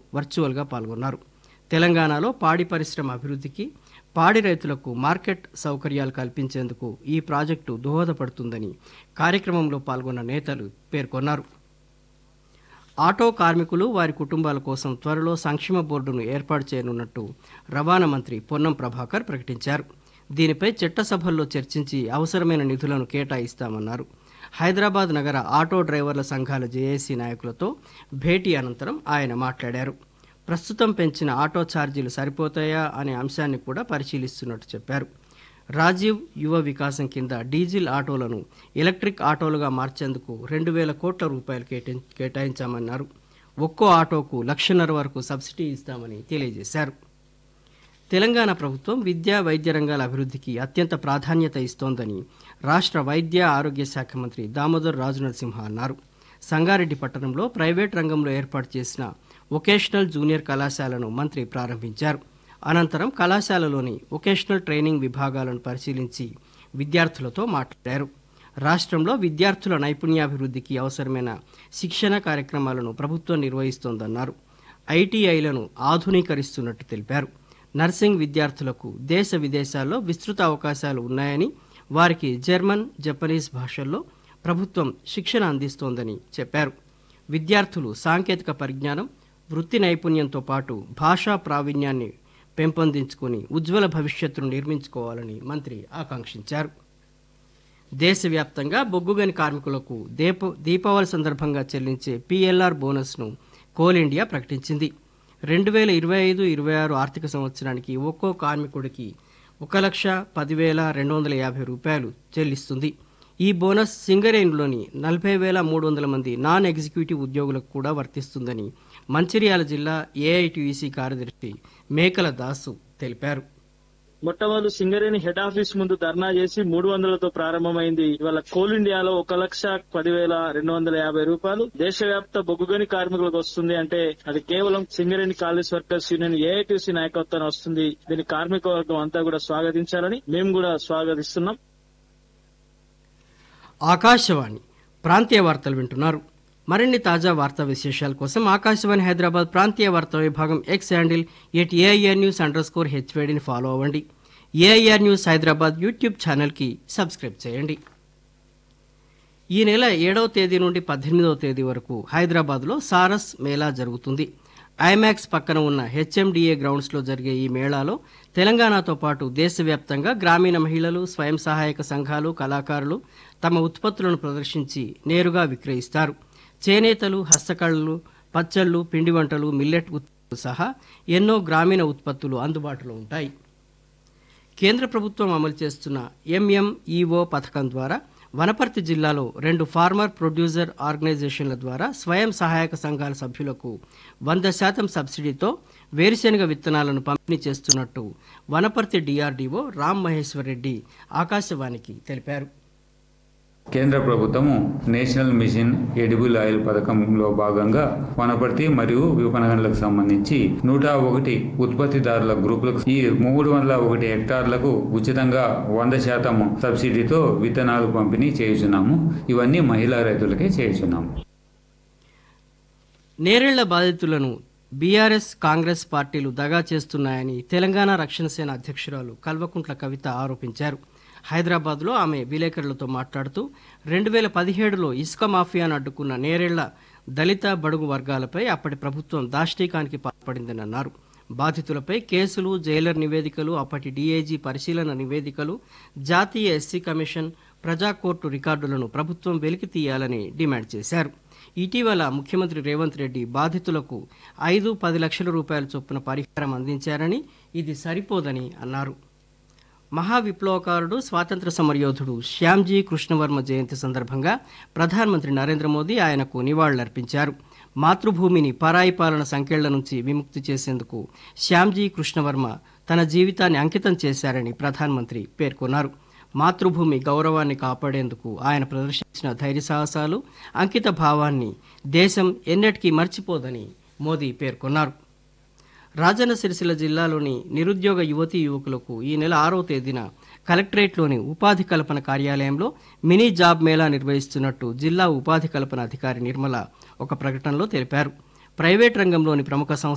వర్చువల్గా పాల్గొన్నారు తెలంగాణలో పాడి పరిశ్రమ అభివృద్ధికి పాడి రైతులకు మార్కెట్ సౌకర్యాలు కల్పించేందుకు ఈ ప్రాజెక్టు దోహదపడుతుందని కార్యక్రమంలో పాల్గొన్న నేతలు పేర్కొన్నారు ఆటో కార్మికులు వారి కుటుంబాల కోసం త్వరలో సంక్షేమ బోర్డును ఏర్పాటు చేయనున్నట్టు రవాణా మంత్రి పొన్నం ప్రభాకర్ ప్రకటించారు దీనిపై చట్టసభల్లో చర్చించి అవసరమైన నిధులను కేటాయిస్తామన్నారు హైదరాబాద్ నగర ఆటో డ్రైవర్ల సంఘాల జేఏసీ నాయకులతో భేటీ అనంతరం ఆయన మాట్లాడారు ప్రస్తుతం పెంచిన ఆటో ఛార్జీలు సరిపోతాయా అనే అంశాన్ని కూడా పరిశీలిస్తున్నట్టు చెప్పారు రాజీవ్ యువ వికాసం కింద డీజిల్ ఆటోలను ఎలక్ట్రిక్ ఆటోలుగా మార్చేందుకు రెండు వేల కోట్ల రూపాయలు కేటాయి కేటాయించామన్నారు ఒక్కో ఆటోకు లక్షన్నర వరకు సబ్సిడీ ఇస్తామని తెలియజేశారు తెలంగాణ ప్రభుత్వం విద్యా వైద్య రంగాల అభివృద్ధికి అత్యంత ప్రాధాన్యత ఇస్తోందని రాష్ట్ర వైద్య ఆరోగ్య శాఖ మంత్రి దామోదర్ రాజు నరసింహ అన్నారు సంగారెడ్డి పట్టణంలో ప్రైవేట్ రంగంలో ఏర్పాటు చేసిన వొకేషనల్ జూనియర్ కళాశాలను మంత్రి ప్రారంభించారు అనంతరం కళాశాలలోని వొకేషనల్ ట్రైనింగ్ విభాగాలను పరిశీలించి విద్యార్థులతో మాట్లాడారు రాష్ట్రంలో విద్యార్థుల నైపుణ్యాభివృద్ధికి అవసరమైన శిక్షణ కార్యక్రమాలను ప్రభుత్వం నిర్వహిస్తోందన్నారు ఐటీఐలను ఆధునీకరిస్తున్నట్టు తెలిపారు నర్సింగ్ విద్యార్థులకు దేశ విదేశాల్లో విస్తృత అవకాశాలు ఉన్నాయని వారికి జర్మన్ జపనీస్ భాషల్లో ప్రభుత్వం శిక్షణ అందిస్తోందని చెప్పారు విద్యార్థులు సాంకేతిక పరిజ్ఞానం వృత్తి నైపుణ్యంతో పాటు భాషా ప్రావీణ్యాన్ని పెంపొందించుకుని ఉజ్వల భవిష్యత్తును నిర్మించుకోవాలని మంత్రి ఆకాంక్షించారు దేశవ్యాప్తంగా బొగ్గుగని కార్మికులకు దీప దీపావళి సందర్భంగా చెల్లించే పీఎల్ఆర్ బోనస్ను కోల్ ఇండియా ప్రకటించింది రెండు వేల ఇరవై ఐదు ఇరవై ఆరు ఆర్థిక సంవత్సరానికి ఒక్కో కార్మికుడికి ఒక లక్ష పదివేల రెండు వందల యాభై రూపాయలు చెల్లిస్తుంది ఈ బోనస్ సింగరేణిలోని నలభై వేల మూడు వందల మంది నాన్ ఎగ్జిక్యూటివ్ ఉద్యోగులకు కూడా వర్తిస్తుందని మంచిర్యాల జిల్లా ఏఐటియుసి కార్యదర్శి మేకల దాసు తెలిపారు మొట్టమొదటి సింగరేణి హెడ్ ఆఫీస్ ముందు ధర్నా చేసి మూడు వందలతో ప్రారంభమైంది ఇవాళ కోల్ ఇండియాలో ఒక లక్ష పదివేల రెండు వందల యాభై రూపాయలు దేశవ్యాప్త బొగ్గుగని కార్మికులకు వస్తుంది అంటే అది కేవలం Singareni colliery workers union AITC నాయకత్వాన్ని వస్తుంది దీని కార్మిక వర్గం అంతా కూడా స్వాగతించాలని మేము కూడా స్వాగతిస్తున్నాం ఆకాశవాణి ప్రాంతీయ వార్తలు వింటున్నారు మరిన్ని తాజా వార్తా విశేషాల కోసం ఆకాశవాణి హైదరాబాద్ ప్రాంతీయ వార్తా విభాగం X handle at AIR news under score హెచ్వేడిని ఫాలో అవ్వండి ఏఐఆర్ న్యూస్ హైదరాబాద్ యూట్యూబ్ ఛానల్కి సబ్స్క్రైబ్ చేయండి ఈ నెల ఏడవ తేదీ నుండి పద్దెనిమిదవ తేదీ వరకు హైదరాబాద్లో సారస్ మేళా జరుగుతుంది ఐమాక్స్ పక్కన ఉన్న హెచ్ఎండిఏ గ్రౌండ్స్లో జరిగే ఈ మేళాలో తెలంగాణతో పాటు దేశవ్యాప్తంగా గ్రామీణ మహిళలు స్వయం సహాయక సంఘాలు కళాకారులు తమ ఉత్పత్తులను ప్రదర్శించి నేరుగా విక్రయిస్తారు చేనేతలు హస్తకళలు పచ్చళ్ళు పిండి వంటలు మిల్లెట్ ఉత్పత్తులు సహా ఎన్నో గ్రామీణ ఉత్పత్తులు అందుబాటులో ఉంటాయి కేంద్ర ప్రభుత్వం అమలు చేస్తున్న ఎంఎంఈఓ పథకం ద్వారా వనపర్తి జిల్లాలో రెండు ఫార్మర్ ప్రొడ్యూసర్ ఆర్గనైజేషన్ల ద్వారా స్వయం సహాయక సంఘాల సభ్యులకు వంద శాతం సబ్సిడీతో వేరుశెనగ విత్తనాలను పంపిణీ చేస్తున్నట్టు వనపర్తి డిఆర్డీఓ రామ్ మహేశ్వర్ రెడ్డి ఆకాశవాణికి తెలిపారు కేంద్ర ప్రభుత్వము నేషనల్ మిషన్ ఎడిబుల్ ఆయిల్ పథకంలో భాగంగా వనపర్తి మరియు విపణగన్లకు సంబంధించి నూట ఒకటి ఉత్పత్తిదారుల గ్రూపులకు ఈ మూడు వందల ఒకటి హెక్టార్లకు ఉచితంగా వంద శాతం సబ్సిడీతో విత్తనాలు పంపిణీ చేయుచున్నాము ఇవన్నీ మహిళా రైతులకే చేయుచున్నాము నేరేళ్ల బాధితులను బీఆర్ఎస్ కాంగ్రెస్ పార్టీలు దగా చేస్తున్నాయని తెలంగాణ రక్షణ సేన అధ్యక్షురాలు కల్వకుంట్ల కవిత ఆరోపించారు హైదరాబాద్లో ఆమె విలేకరులతో మాట్లాడుతూ రెండు వేల పదిహేడులో ఇసుక మాఫియాను అడ్డుకున్న నేరేళ్ల దళిత బడుగు వర్గాలపై అప్పటి ప్రభుత్వం దాష్టీకానికి పాల్పడిందని అన్నారు బాధితులపై కేసులు జైలర్ నివేదికలు అప్పటి డీఐజీ పరిశీలన నివేదికలు జాతీయ ఎస్సీ కమిషన్ ప్రజా కోర్టు రికార్డులను ప్రభుత్వం వెలికి తీయాలని డిమాండ్ చేశారు ఇటీవల ముఖ్యమంత్రి రేవంత్ రెడ్డి బాధితులకు ఐదు పది లక్షల రూపాయల చొప్పున పరిహారం అందించారని ఇది సరిపోదని అన్నారు మహా విప్లవకారుడు స్వాతంత్ర సమరయోధుడు శ్యామ్జీ కృష్ణవర్మ జయంతి సందర్భంగా ప్రధానమంత్రి నరేంద్ర మోదీ ఆయనకు నివాళులర్పించారు మాతృభూమిని పరాయి పాలన సంకెళ్ల నుంచి విముక్తి చేసేందుకు శ్యామ్జీ కృష్ణవర్మ తన జీవితాన్ని అంకితం చేశారని ప్రధానమంత్రి పేర్కొన్నారు మాతృభూమి గౌరవాన్ని కాపాడేందుకు ఆయన ప్రదర్శించిన ధైర్య సాహసాలు అంకిత భావాన్ని దేశం ఎన్నటికీ మర్చిపోదని మోదీ పేర్కొన్నారు రాజన్న సిరిసిల్ల జిల్లాలోని నిరుద్యోగ యువతీ యువకులకు ఈ నెల ఆరో తేదీన కలెక్టరేట్లోని ఉపాధి కల్పన కార్యాలయంలో మినీ జాబ్ మేళా నిర్వహిస్తున్నట్టు జిల్లా ఉపాధి కల్పన అధికారి నిర్మల ఒక ప్రకటనలో తెలిపారు ప్రైవేట్ రంగంలోని ప్రముఖ సంస్థ